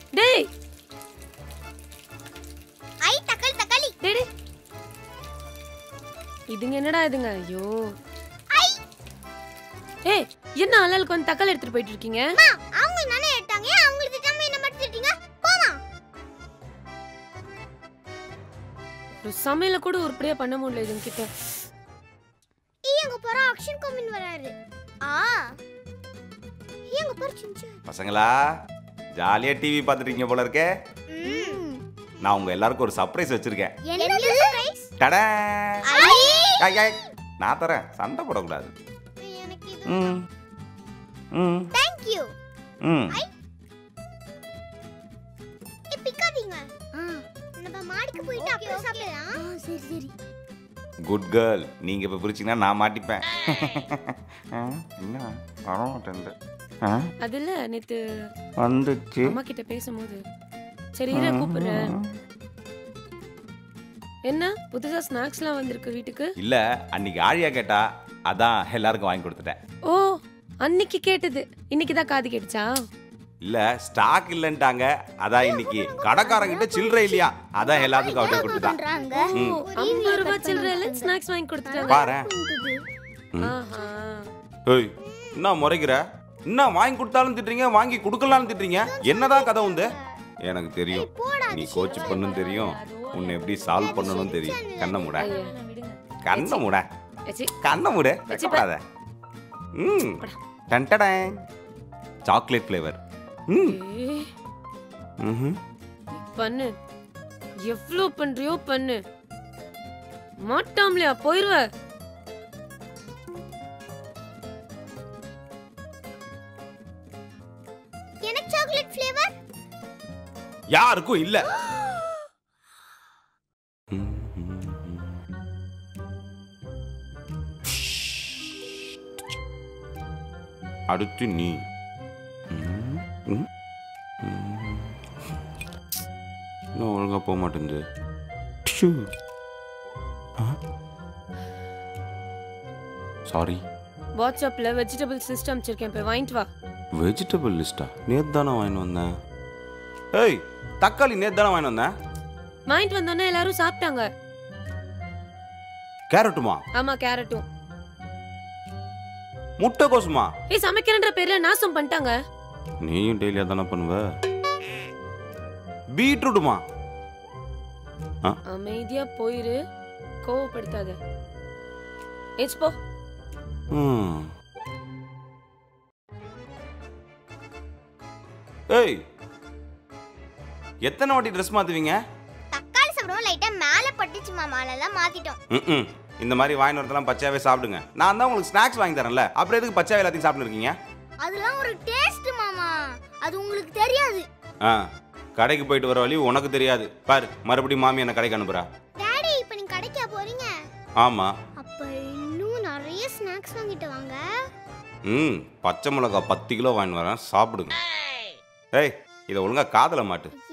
டேய் ஐ தக்காளி தக்காளி டேய் டேய். இதுங்க என்னடா இதுங்க ஐயோ ஏய் என்ன ஆளாளுக்கு வந்து தக்காளி எடுத்துட்டு போயிட்டு இருக்கீங்க அம்மா அவங்க நானே எடுத்தாங்க ஏன் அவங்களுக்கு திட்டாம என்ன மட்டும் திட்டீங்க போமா ஒரு சமையல கூட உருப்படியா பண்ண முடியல இதுங்க கிட்ட எங்க போற ஆக்ஷன் கமின் வராரு ஆ எங்க போற சின்ன பசங்களா ஜாலியா டிவி பார்த்துட்டு இருக்கீங்க போல இருக்கே ம் நான் உங்க எல்லாருக்கும் ஒரு சர்ப்ரைஸ் வச்சிருக்கேன் என்னது சர்ப்ரைஸ் டடா ஐ ஐ, ஐ, நான் தரேன் சண்டை போடக்கூடாது எனக்கு இது ம் ம் தேங்க் யூ ம் ஏ பிக்காதீங்க நம்ம மாடிக்கு போயிட்டு அப்புறம் சாப்பிடலாம் சரி சரி குட் கேர்ள் நீங்க இப்ப பிரிச்சீங்கன்னா நான் மாட்டிப்பேன் ஆ, என்ன வர மாட்டேன் ஆ, அதுல நேத்து வந்துச்சு அம்மா கிட்ட பேசும்போது சரி இரு கூப்பிடுறேன் என்ன புதுசா ஸ்நாக்ஸ்லாம் வந்திருக்கு வீட்டுக்கு இல்ல அன்னைக்கு ஆழியா கேட்டா அதான் எல்லாருக்கும் வாங்கி கொடுத்துட்டேன் ஓ அன்னைக்கு கேட்டது இன்னைக்கு தான் காது கேட்டுச்சா இல்ல ஸ்டாக் இல்லன்ட்டாங்க அதான் இன்னைக்கு கடைக்காரங்கிட்ட சில்லறை இல்லையா அதான் எல்லாத்துக்கும் அப்படியே கொடுத்துட்டான் பண்றாங்க ம். ஐம்பது ரூபாய் சில்லறையில ஸ்நாக்ஸ் வாங்கி கொடுத்துட்டாங்க பாரு ஆஹா ஏய் என்ன முறைக்கிற என்ன வாங்கி கொடுத்தாலும் திட்டுறீங்க வாங்கி கொடுக்கலாம்னு திட்டுறீங்க என்னதான் கதை உண்டு எனக்கு தெரியும் நீ கோச் பண்ணும் தெரியும் உன்னை எப்படி சால்வ் பண்ணணும் தெரியும் கண்ணை மூட ஐயா. கண்ணை மூட ஏச்சி, கண்ணை மூட வெக்கப்படாத ம் டன்டடே சாக்லேட் ஃப்ளேவர் ம் ஏய், ம்ஹும். பண்ணு எவ்வளோ பண்றியோ பண்ணு மாட்டாம்லையா போயிருவ எனக்கு சாக்லேட் ஃப்ளேவர் யாருக்கும் இல்ல அடுத்து நீ ம், ம், ம். இன்னும் ஒழுங்கா போக மாட்டேங்குது சாரி வாட்ஸ்அப்ல வெஜிடபிள் சிஸ்டம் வச்சிருக்கேன் போய் வாங்கிட்டு வா வெஜிடபிள் லிஸ்டா நேத்து தானே வாங்கிட்டு வந்தேன் ஏய் தக்காளி நேத்து தானே வாங்கிட்டு வந்தேன் வாங்கிட்டு வந்தோன்னே எல்லாரும் சாப்பிட்டாங்க கேரட்டுமா ஆமா கேரட்டும் முட்டைக்கோசுமா ஏய் சமைக்கிறன்ற பேர்ல நாசம் பண்ணிட்டாங்க நீயும் டெய்லியா தானே பண்ணுவ பீட்ரூட்டுமா அமைதியா போயிரு கோவப்படுத்தாத ஏச் போ ம். ஏய் எத்தனை வாட்டி ட்ரெஸ் மாத்துவீங்க தக்காளி சாப்பிடுவோம் லைட்டா மேல பட்டுச்சு மாமா அதெல்லாம் மாத்திட்டோம் ம்ம். இந்த மாதிரி வாங்கி வரதெல்லாம் பச்சையாவே சாப்பிடுங்க நான் தான் உங்களுக்கு ஸ்நாக்ஸ் வாங்கி தரேன்ல அப்புறம் எதுக்கு பச்சையாவே எல்லாத்தையும் சாப்பிட்டு இருக்கீங்க அதெல்லாம் ஒரு டேஸ்ட் மாமா அது உங்களுக்கு தெரியாது ஆ கடைக்கு போயிட்டு வர வழி உனக்கு தெரியாது பாரு மறுபடியும் மாமி என்ன கடைக்கு அனுப்புறா டாடி இப்போ நீங்க கடைக்கா போறீங்க ஆமா அப்ப இன்னும் நிறைய ஸ்நாக்ஸ் வாங்கிட்டு வாங்க ம் பச்சை மிளகா பத்து கிலோ வாங்கிட்டு வரேன் சாப்பிடுங்க ஏய் இதை ஒழுங்கா காதல மாட்டு